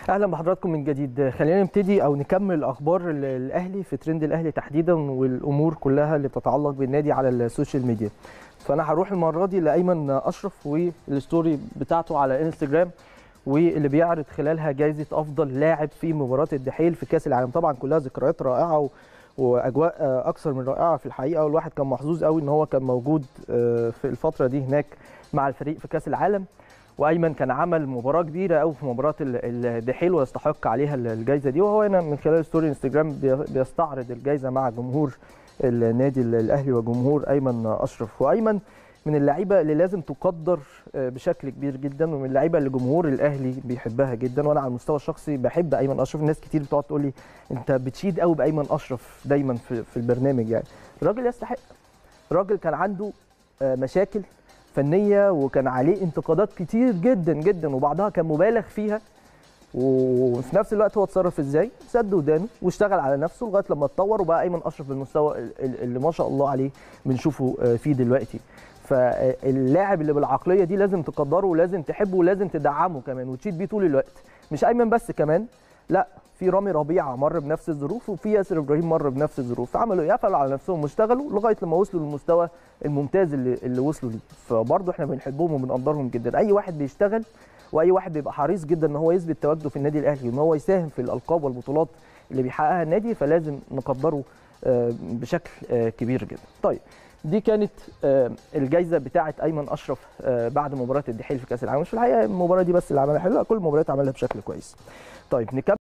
اهلا بحضراتكم من جديد خلينا نبتدي او نكمل اخبار ال- الاهلي في ترند الاهلي تحديدا والامور كلها اللي بتتعلق بالنادي على السوشيال ميديا فانا هروح المره دي لايمن اشرف والستوري بتاعته على انستجرام واللي بيعرض خلالها جائزه افضل لاعب في مباراه الدحيل في كاس العالم طبعا كلها ذكريات رائعه و... واجواء آه، اكثر من رائعه في الحقيقه والواحد كان محظوظ قوي ان هو كان موجود آه، في الفتره دي هناك مع الفريق في كاس العالم وايمن كان عمل مباراه كبيره قوي في مباراه ال- الدحيل ويستحق عليها ال- الجائزه دي وهو هنا من خلال ستوري انستجرام بي- بيستعرض الجائزه مع جمهور النادي ال- الاهلي وجمهور ايمن اشرف وايمن من اللعيبه اللي لازم تقدر آه، بشكل كبير جدا ومن اللعيبه اللي جمهور الاهلي بيحبها جدا وانا على المستوى الشخصي بحب ايمن اشرف ناس كتير بتقعد تقول لي انت بتشيد قوي بايمن اشرف دايما في, في البرنامج يعني الراجل يستحق الراجل كان عنده آه، مشاكل فنيه وكان عليه انتقادات كتير جدا جدا وبعضها كان مبالغ فيها وفي نفس الوقت هو اتصرف ازاي؟ سد ودانه واشتغل على نفسه لغايه لما اتطور وبقى ايمن اشرف بالمستوى ال- ال- اللي ما شاء الله عليه بنشوفه آه، فيه دلوقتي. فاللاعب اللي بالعقليه دي لازم تقدره ولازم تحبه ولازم تدعمه كمان وتشيد بيه طول الوقت. مش ايمن بس كمان لا في رامي ربيعه مر بنفس الظروف وفي ياسر ابراهيم مر بنفس الظروف فعملوا ايه قفلوا على نفسهم واشتغلوا لغايه لما وصلوا للمستوى الممتاز اللي, اللي وصلوا ليه فبرضه احنا بنحبهم وبنقدرهم جدا اي واحد بيشتغل واي واحد بيبقى حريص جدا ان هو يثبت تواجده في النادي الاهلي وان هو يساهم في الالقاب والبطولات اللي بيحققها النادي فلازم نقدره آه، بشكل آه، كبير جدا طيب دي كانت آه، الجائزه بتاعه ايمن اشرف آه، بعد مباراه الدحيل في كاس العالم مش في الحقيقه المباراه دي بس اللي عملها حلوه كل المباريات عملها بشكل كويس طيب نكمل